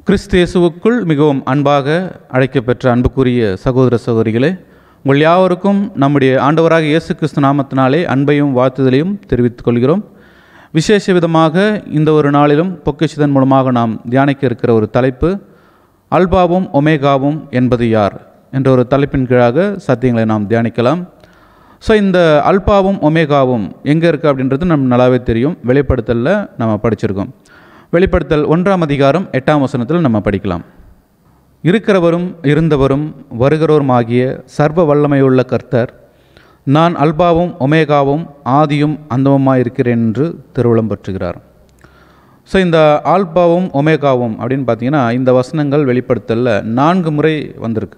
கிறிஸ்து இயேசுவுக்குள் மிகவும் அன்பாக அழைக்கப்பெற்ற அன்புக்குரிய சகோதர சகோதரிகளே உங்கள் யாவருக்கும் நம்முடைய ஆண்டவராக இயேசு கிறிஸ்து நாமத்தினாலே அன்பையும் வாழ்த்துதலையும் தெரிவித்துக் கொள்கிறோம் விசேஷ விதமாக இந்த ஒரு நாளிலும் பொக்கிஷதன் மூலமாக நாம் தியானிக்க இருக்கிற ஒரு தலைப்பு அல்பாவும் ஒமேகாவும் என்பது யார் என்ற ஒரு தலைப்பின் கீழாக சத்தியங்களை நாம் தியானிக்கலாம் ஸோ இந்த அல்பாவும் ஒமேகாவும் எங்கே இருக்குது அப்படின்றது நம்ம நல்லாவே தெரியும் வெளிப்படுத்தலில் நம்ம படிச்சிருக்கோம் வெளிப்படுத்தல் ஒன்றாம் அதிகாரம் எட்டாம் வசனத்தில் நம்ம படிக்கலாம் இருக்கிறவரும் இருந்தவரும் வருகிறவரும் ஆகிய சர்வ வல்லமையுள்ள கர்த்தர் நான் அல்பாவும் ஒமேகாவும் ஆதியும் அந்தமுமாய் இருக்கிறேன் என்று திருவுளம் பற்றுகிறார் ஸோ இந்த ஆல்பாவும் ஒமேகாவும் அப்படின்னு பார்த்தீங்கன்னா இந்த வசனங்கள் வெளிப்படுத்தலில் நான்கு முறை வந்திருக்கு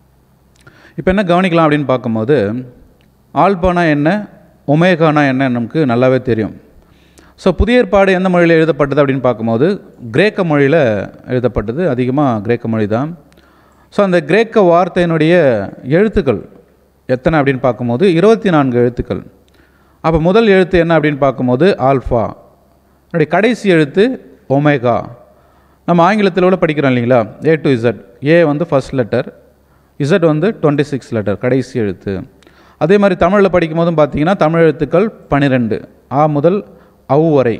இப்போ என்ன கவனிக்கலாம் அப்படின்னு பார்க்கும்போது ஆல்பானா என்ன ஒமேகானா என்ன நமக்கு நல்லாவே தெரியும் ஸோ புதிய ஏற்பாடு எந்த மொழியில் எழுதப்பட்டது அப்படின்னு பார்க்கும்போது கிரேக்க மொழியில் எழுதப்பட்டது அதிகமாக கிரேக்க மொழி தான் ஸோ அந்த கிரேக்க வார்த்தையினுடைய எழுத்துக்கள் எத்தனை அப்படின்னு பார்க்கும்போது இருபத்தி நான்கு எழுத்துக்கள் அப்போ முதல் எழுத்து என்ன அப்படின்னு பார்க்கும்போது ஆல்ஃபா என்னுடைய கடைசி எழுத்து ஒமேகா நம்ம ஆங்கிலத்தில் கூட படிக்கிறோம் இல்லைங்களா ஏ டு இசட் ஏ வந்து ஃபர்ஸ்ட் லெட்டர் இசட் வந்து டுவெண்ட்டி சிக்ஸ் லெட்டர் கடைசி எழுத்து அதே மாதிரி தமிழில் படிக்கும் போதும் பார்த்தீங்கன்னா தமிழ் எழுத்துக்கள் பன்னிரெண்டு ஆ முதல் அவு வரை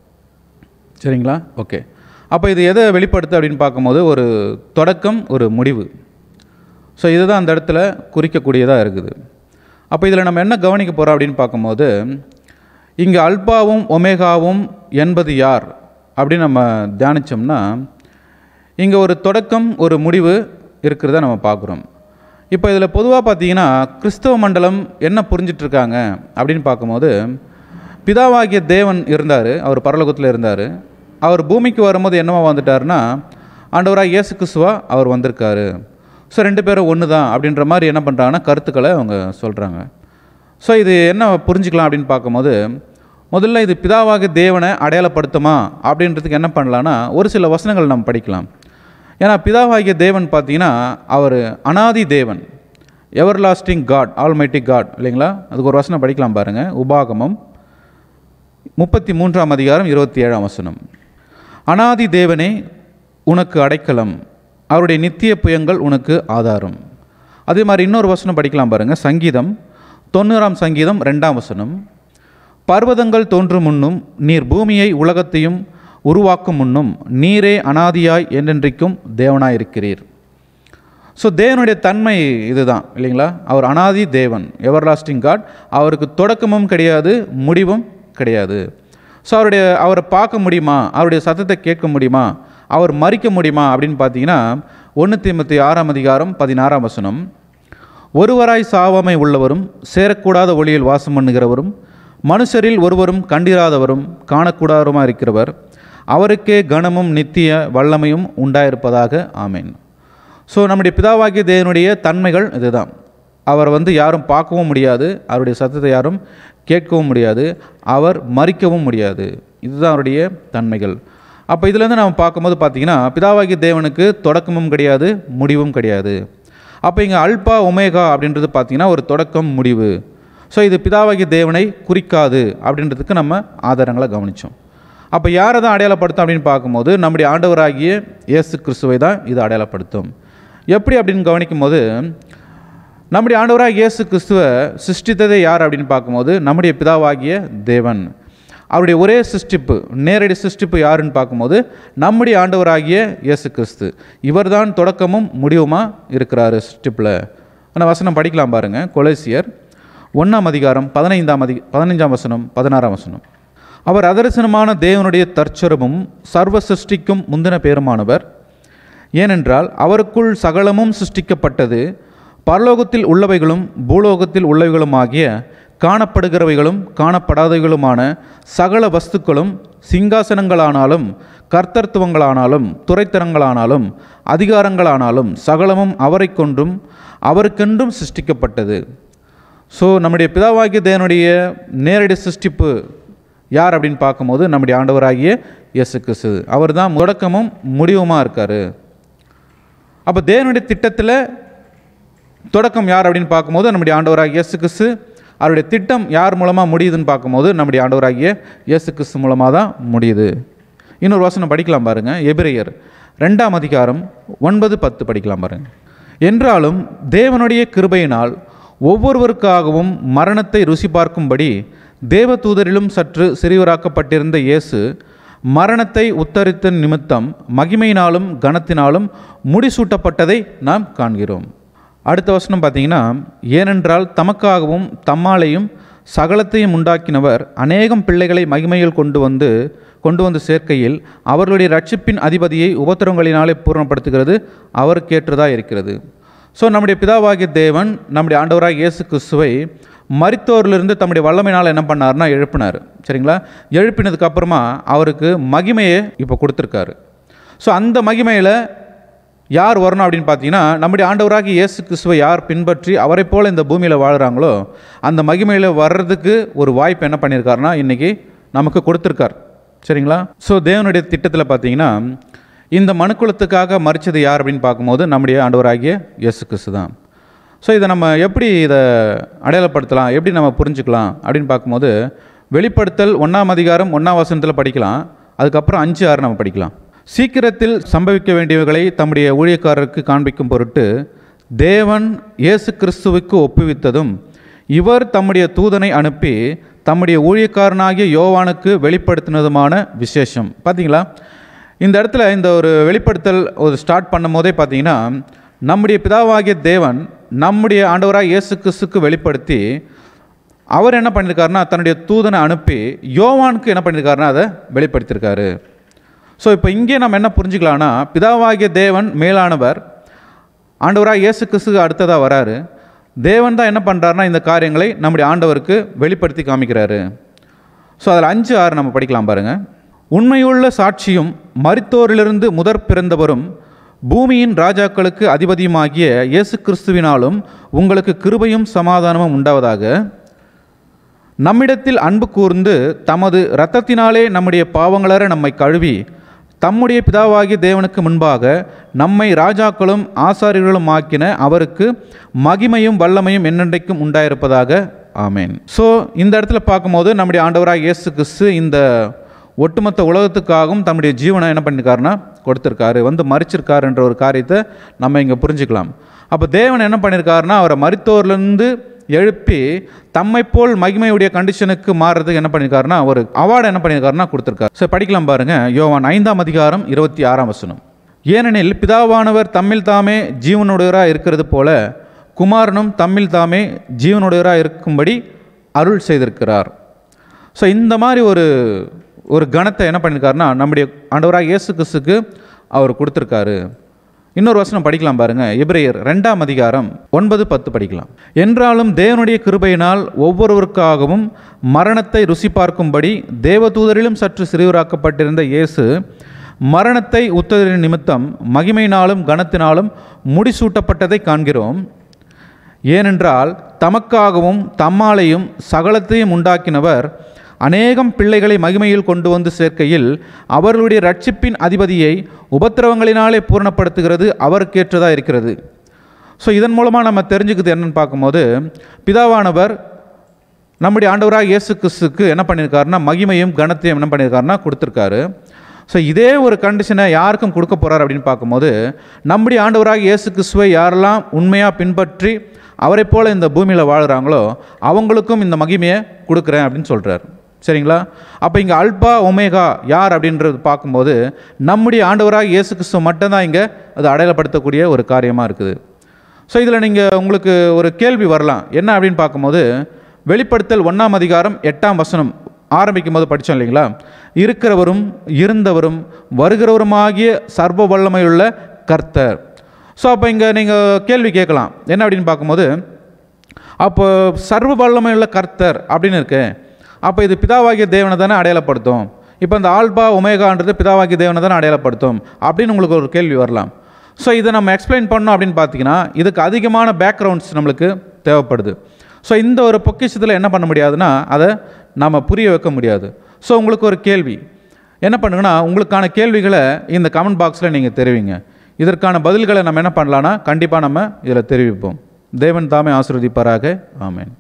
சரிங்களா ஓகே அப்போ இது எதை வெளிப்படுத்து அப்படின்னு பார்க்கும்போது ஒரு தொடக்கம் ஒரு முடிவு ஸோ இதுதான் அந்த இடத்துல குறிக்கக்கூடியதாக இருக்குது அப்போ இதில் நம்ம என்ன கவனிக்க போகிறோம் அப்படின்னு பார்க்கும்போது இங்கே அல்பாவும் ஒமேகாவும் என்பது யார் அப்படின்னு நம்ம தியானித்தோம்னா இங்கே ஒரு தொடக்கம் ஒரு முடிவு இருக்கிறத நம்ம பார்க்குறோம் இப்போ இதில் பொதுவாக பார்த்தீங்கன்னா கிறிஸ்தவ மண்டலம் என்ன புரிஞ்சிட்ருக்காங்க அப்படின்னு பார்க்கும்போது பிதாவாகிய தேவன் இருந்தார் அவர் பரலோகத்தில் இருந்தார் அவர் பூமிக்கு வரும்போது என்னவா வந்துட்டாருன்னா ஆண்டவராக இயேசு கிறிஸ்துவா அவர் வந்திருக்காரு ஸோ ரெண்டு பேரும் ஒன்று தான் அப்படின்ற மாதிரி என்ன பண்ணுறாங்கன்னா கருத்துக்களை அவங்க சொல்கிறாங்க ஸோ இது என்ன புரிஞ்சுக்கலாம் அப்படின்னு பார்க்கும்போது முதல்ல இது பிதாவாகிய தேவனை அடையாளப்படுத்துமா அப்படின்றதுக்கு என்ன பண்ணலான்னா ஒரு சில வசனங்கள் நம்ம படிக்கலாம் ஏன்னா பிதாவாகிய தேவன் பார்த்தீங்கன்னா அவர் அனாதி தேவன் everlasting God almighty God இல்லைங்களா அதுக்கு ஒரு வசனம் படிக்கலாம் பாருங்கள் உபாகமம் முப்பத்தி மூன்றாம் அதிகாரம் இருபத்தி ஏழாம் வசனம் அனாதி தேவனே உனக்கு அடைக்கலம் அவருடைய நித்திய புயங்கள் உனக்கு ஆதாரம் அதே மாதிரி இன்னொரு வசனம் படிக்கலாம் பாருங்கள் சங்கீதம் தொண்ணூறாம் சங்கீதம் ரெண்டாம் வசனம் பர்வதங்கள் தோன்றும் முன்னும் நீர் பூமியை உலகத்தையும் உருவாக்கும் முன்னும் நீரே அனாதியாய் என்றென்றைக்கும் தேவனாயிருக்கிறீர் ஸோ தேவனுடைய தன்மை இதுதான் இல்லைங்களா அவர் அனாதி தேவன் எவர் லாஸ்டிங் காட் அவருக்கு தொடக்கமும் கிடையாது முடிவும் கிடையாது ஸோ அவருடைய அவரை பார்க்க முடியுமா அவருடைய சத்தத்தை கேட்க முடியுமா அவர் மறிக்க முடியுமா அப்படின்னு பார்த்தீங்கன்னா ஒன்று தீமத்தி ஆறாம் அதிகாரம் பதினாறாம் வசனம் ஒருவராய் சாவாமை உள்ளவரும் சேரக்கூடாத ஒளியில் வாசம் பண்ணுகிறவரும் மனுஷரில் ஒருவரும் கண்டிராதவரும் காணக்கூடாதவருமா இருக்கிறவர் அவருக்கே கனமும் நித்திய வல்லமையும் உண்டாயிருப்பதாக ஆமேன் ஸோ நம்முடைய பிதாவாகிய தேவனுடைய தன்மைகள் இதுதான் அவர் வந்து யாரும் பார்க்கவும் முடியாது அவருடைய சத்தத்தை யாரும் கேட்கவும் முடியாது அவர் மறிக்கவும் முடியாது இதுதான் அவருடைய தன்மைகள் அப்போ இதுலேருந்து நம்ம பார்க்கும்போது பார்த்தீங்கன்னா பிதாவாகிய தேவனுக்கு தொடக்கமும் கிடையாது முடிவும் கிடையாது அப்போ இங்கே அல்பா ஒமேகா அப்படின்றது பார்த்தீங்கன்னா ஒரு தொடக்கம் முடிவு ஸோ இது பிதாவாகிய தேவனை குறிக்காது அப்படின்றதுக்கு நம்ம ஆதாரங்களை கவனித்தோம் அப்போ யாரை தான் அடையாளப்படுத்தும் அப்படின்னு பார்க்கும்போது நம்முடைய ஆண்டவராகிய இயேசு கிறிஸ்துவை தான் இது அடையாளப்படுத்தும் எப்படி அப்படின்னு கவனிக்கும் போது நம்முடைய ஆண்டவராக இயேசு கிறிஸ்துவை சிருஷ்டித்ததே யார் அப்படின்னு பார்க்கும்போது நம்முடைய பிதாவாகிய தேவன் அவருடைய ஒரே சிருஷ்டிப்பு நேரடி சிருஷ்டிப்பு யாருன்னு பார்க்கும்போது நம்முடைய ஆண்டவராகிய இயேசு கிறிஸ்து இவர்தான் தொடக்கமும் முடிவுமாக இருக்கிறாரு சிருஷ்டிப்பில் ஆனால் வசனம் படிக்கலாம் பாருங்கள் கொலேசியர் ஒன்றாம் அதிகாரம் பதினைந்தாம் அதி பதினைஞ்சாம் வசனம் பதினாறாம் வசனம் அவர் அதர்சனமான தேவனுடைய தற்சரமும் சர்வ சிருஷ்டிக்கும் முந்தின பேருமானவர் ஏனென்றால் அவருக்குள் சகலமும் சிருஷ்டிக்கப்பட்டது பரலோகத்தில் உள்ளவைகளும் பூலோகத்தில் உள்ளவைகளும் ஆகிய காணப்படுகிறவைகளும் காணப்படாதவைகளுமான சகல வஸ்துக்களும் சிங்காசனங்களானாலும் கர்த்தர்த்துவங்களானாலும் துறைத்தரங்களானாலும் அதிகாரங்களானாலும் சகலமும் அவரை கொண்டும் அவருக்கென்றும் சிருஷ்டிக்கப்பட்டது ஸோ நம்முடைய பிதாவாகிய தேவனுடைய நேரடி சிருஷ்டிப்பு யார் அப்படின்னு பார்க்கும்போது நம்முடைய ஆண்டவராகிய இயேசு கிறிஸ்து அவர் தான் தொடக்கமும் முடிவுமாக இருக்கார் அப்போ தேவனுடைய திட்டத்தில் தொடக்கம் யார் அப்படின்னு பார்க்கும்போது நம்முடைய ஆண்டவராகிய இயேசு கிறிஸ்து அவருடைய திட்டம் யார் மூலமாக முடியுதுன்னு பார்க்கும்போது நம்முடைய ஆண்டவராகிய இயேசு கிறிஸ்து மூலமாக தான் முடியுது இன்னொரு வசனம் படிக்கலாம் பாருங்கள் எபிரேயர் ரெண்டாம் அதிகாரம் ஒன்பது பத்து படிக்கலாம் பாருங்க என்றாலும் தேவனுடைய கிருபையினால் ஒவ்வொருவருக்காகவும் மரணத்தை ருசி பார்க்கும்படி தேவதூதரிலும் சற்று சிறியவராக்கப்பட்டிருந்த இயேசு மரணத்தை உத்தரித்த நிமித்தம் மகிமையினாலும் கனத்தினாலும் முடிசூட்டப்பட்டதை நாம் காண்கிறோம் அடுத்த வசனம் பார்த்தீங்கன்னா ஏனென்றால் தமக்காகவும் தம்மாலையும் சகலத்தையும் உண்டாக்கினவர் அநேகம் பிள்ளைகளை மகிமையில் கொண்டு வந்து கொண்டு வந்து சேர்க்கையில் அவர்களுடைய ரட்சிப்பின் அதிபதியை உபத்திரவங்களினாலே பூரணப்படுத்துகிறது அவருக்கேற்றதா இருக்கிறது ஸோ நம்முடைய பிதாவாகிய தேவன் நம்முடைய ஆண்டவராக இயேசு கிறிஸ்துவை மரித்தோரிலிருந்து தம்முடைய வல்லமையினால் என்ன பண்ணார்னா எழுப்பினார் சரிங்களா எழுப்பினதுக்கு அப்புறமா அவருக்கு மகிமையை இப்போ கொடுத்துருக்காரு ஸோ அந்த மகிமையில் யார் வரணும் அப்படின்னு பார்த்தீங்கன்னா நம்முடைய ஆண்டவராகி இயேசு கிறிஸ்துவை யார் பின்பற்றி அவரை போல் இந்த பூமியில் வாழ்கிறாங்களோ அந்த மகிமையில் வர்றதுக்கு ஒரு வாய்ப்பு என்ன பண்ணியிருக்காருன்னா இன்றைக்கி நமக்கு கொடுத்துருக்கார் சரிங்களா ஸோ தேவனுடைய திட்டத்தில் பார்த்தீங்கன்னா இந்த மனுக்குலத்துக்காக மறிச்சது யார் அப்படின்னு பார்க்கும்போது நம்முடைய ஆண்டவராகிய இயேசு கிறிஸ்து தான் ஸோ இதை நம்ம எப்படி இதை அடையாளப்படுத்தலாம் எப்படி நம்ம புரிஞ்சுக்கலாம் அப்படின்னு பார்க்கும்போது வெளிப்படுத்தல் ஒன்றாம் அதிகாரம் ஒன்றாம் வசனத்தில் படிக்கலாம் அதுக்கப்புறம் அஞ்சு ஆறு நம்ம படிக்கலாம் சீக்கிரத்தில் சம்பவிக்க வேண்டியவைகளை தம்முடைய ஊழியக்காரருக்கு காண்பிக்கும் பொருட்டு தேவன் இயேசு கிறிஸ்துவுக்கு ஒப்புவித்ததும் இவர் தம்முடைய தூதனை அனுப்பி தம்முடைய ஊழியக்காரனாகிய யோவானுக்கு வெளிப்படுத்தினதுமான விசேஷம் பார்த்தீங்களா இந்த இடத்துல இந்த ஒரு வெளிப்படுத்தல் ஒரு ஸ்டார்ட் பண்ணும் போதே பார்த்தீங்கன்னா நம்முடைய பிதாவாகிய தேவன் நம்முடைய ஆண்டவராக இயேசு கிறிஸ்துக்கு வெளிப்படுத்தி அவர் என்ன பண்ணியிருக்காருன்னா தன்னுடைய தூதனை அனுப்பி யோவானுக்கு என்ன பண்ணியிருக்காருன்னா அதை வெளிப்படுத்தியிருக்காரு ஸோ இப்போ இங்கே நம்ம என்ன புரிஞ்சுக்கலாம்னா பிதாவாகிய தேவன் மேலானவர் ஆண்டவராக இயேசு கிறிஸ்துக்கு அடுத்ததாக வராரு தேவன் தான் என்ன பண்ணுறாருனா இந்த காரியங்களை நம்முடைய ஆண்டவருக்கு வெளிப்படுத்தி காமிக்கிறாரு ஸோ அதில் அஞ்சு ஆறு நம்ம படிக்கலாம் பாருங்கள் உண்மையுள்ள சாட்சியும் மரித்தோரிலிருந்து முதற் பிறந்தவரும் பூமியின் ராஜாக்களுக்கு அதிபதியுமாகிய இயேசு கிறிஸ்துவினாலும் உங்களுக்கு கிருபையும் சமாதானமும் உண்டாவதாக நம்மிடத்தில் அன்பு கூர்ந்து தமது இரத்தத்தினாலே நம்முடைய பாவங்களற நம்மை கழுவி தம்முடைய பிதாவாகிய தேவனுக்கு முன்பாக நம்மை ராஜாக்களும் ஆசாரியர்களும் ஆக்கின அவருக்கு மகிமையும் வல்லமையும் என்னென்றைக்கும் உண்டாயிருப்பதாக ஆமேன் ஸோ இந்த இடத்துல பார்க்கும்போது நம்முடைய ஆண்டவராக இயேசு கிறிஸ்து இந்த ஒட்டுமொத்த உலகத்துக்காகவும் தம்முடைய ஜீவனை என்ன பண்ணியிருக்காருன்னா கொடுத்துருக்காரு வந்து மறிச்சிருக்காருன்ற ஒரு காரியத்தை நம்ம இங்கே புரிஞ்சுக்கலாம் அப்போ தேவன் என்ன பண்ணியிருக்காருன்னா அவரை மருத்துவர்லேருந்து எழுப்பி தம்மை போல் மகிமையுடைய கண்டிஷனுக்கு மாறுறதுக்கு என்ன பண்ணியிருக்காருன்னா ஒரு அவார்டு என்ன பண்ணியிருக்காருன்னா கொடுத்துருக்காரு சரி படிக்கலாம் பாருங்க யோவான் ஐந்தாம் அதிகாரம் இருபத்தி ஆறாம் வசனம் ஏனெனில் பிதாவானவர் தம்மில் தாமே ஜீவனுடையராக இருக்கிறது போல குமாரனும் தம்மில் தாமே ஜீவனுடையராக இருக்கும்படி அருள் செய்திருக்கிறார் ஸோ இந்த மாதிரி ஒரு ஒரு கணத்தை என்ன பண்ணியிருக்காருன்னா நம்முடைய ஆண்டவராக இயேசு கிறிஸ்துக்கு அவர் கொடுத்துருக்காரு இன்னொரு வசனம் படிக்கலாம் பாருங்க எபிரேயர் ரெண்டாம் அதிகாரம் ஒன்பது பத்து படிக்கலாம் என்றாலும் தேவனுடைய கிருபையினால் ஒவ்வொருவருக்காகவும் மரணத்தை ருசி பார்க்கும்படி தேவதூதரிலும் சற்று சிறுவராக்கப்பட்டிருந்த இயேசு மரணத்தை உத்தரின் நிமித்தம் மகிமையினாலும் கனத்தினாலும் முடிசூட்டப்பட்டதை காண்கிறோம் ஏனென்றால் தமக்காகவும் தம்மாலையும் சகலத்தையும் உண்டாக்கினவர் அநேகம் பிள்ளைகளை மகிமையில் கொண்டு வந்து சேர்க்கையில் அவர்களுடைய ரட்சிப்பின் அதிபதியை உபத்திரவங்களினாலே பூரணப்படுத்துகிறது அவருக்கேற்றதாக இருக்கிறது ஸோ இதன் மூலமாக நம்ம தெரிஞ்சுக்கிறது என்னன்னு பார்க்கும்போது பிதாவானவர் நம்முடைய ஆண்டவராக இயேசு கிறிஸ்துக்கு என்ன பண்ணியிருக்காருன்னா மகிமையும் கனத்தையும் என்ன பண்ணியிருக்காருன்னா கொடுத்துருக்காரு ஸோ இதே ஒரு கண்டிஷனை யாருக்கும் கொடுக்க போகிறார் அப்படின்னு பார்க்கும்போது நம்முடைய ஆண்டவராக இயேசு கிறிஸ்துவை யாரெல்லாம் உண்மையாக பின்பற்றி அவரை போல் இந்த பூமியில் வாழ்கிறாங்களோ அவங்களுக்கும் இந்த மகிமையை கொடுக்குறேன் அப்படின்னு சொல்கிறார் சரிங்களா அப்போ இங்கே அல்பா ஒமேகா யார் அப்படின்றது பார்க்கும்போது நம்முடைய ஆண்டவராக இயேசு கிறிஸ்து மட்டும்தான் இங்கே அது அடையாளப்படுத்தக்கூடிய ஒரு காரியமாக இருக்குது ஸோ இதில் நீங்கள் உங்களுக்கு ஒரு கேள்வி வரலாம் என்ன அப்படின்னு பார்க்கும்போது வெளிப்படுத்தல் ஒன்றாம் அதிகாரம் எட்டாம் வசனம் ஆரம்பிக்கும் போது படித்தோம் இல்லைங்களா இருக்கிறவரும் இருந்தவரும் வருகிறவருமாகிய சர்வ வல்லமையுள்ள கர்த்தர் ஸோ அப்போ இங்கே நீங்கள் கேள்வி கேட்கலாம் என்ன அப்படின்னு பார்க்கும்போது அப்போ சர்வ வல்லமையுள்ள கர்த்தர் அப்படின்னு இருக்கு அப்போ இது பிதாவாகிய தேவனை தானே அடையாளப்படுத்தும் இப்போ இந்த ஆல்பா ஒமேகான்றது பிதாவாகிய தேவனை தானே அடையாளப்படுத்தும் அப்படின்னு உங்களுக்கு ஒரு கேள்வி வரலாம் ஸோ இதை நம்ம எக்ஸ்பிளைன் பண்ணோம் அப்படின்னு பார்த்தீங்கன்னா இதுக்கு அதிகமான பேக்ரவுண்ட்ஸ் நம்மளுக்கு தேவைப்படுது ஸோ இந்த ஒரு பொக்கிஷத்தில் என்ன பண்ண முடியாதுன்னா அதை நம்ம புரிய வைக்க முடியாது ஸோ உங்களுக்கு ஒரு கேள்வி என்ன பண்ணுங்கன்னா உங்களுக்கான கேள்விகளை இந்த கமெண்ட் பாக்ஸில் நீங்கள் தெரிவிங்க இதற்கான பதில்களை நம்ம என்ன பண்ணலான்னா கண்டிப்பாக நம்ம இதில் தெரிவிப்போம் தேவன் தாமே ஆசீர்வதிப்பாராக ஆமென்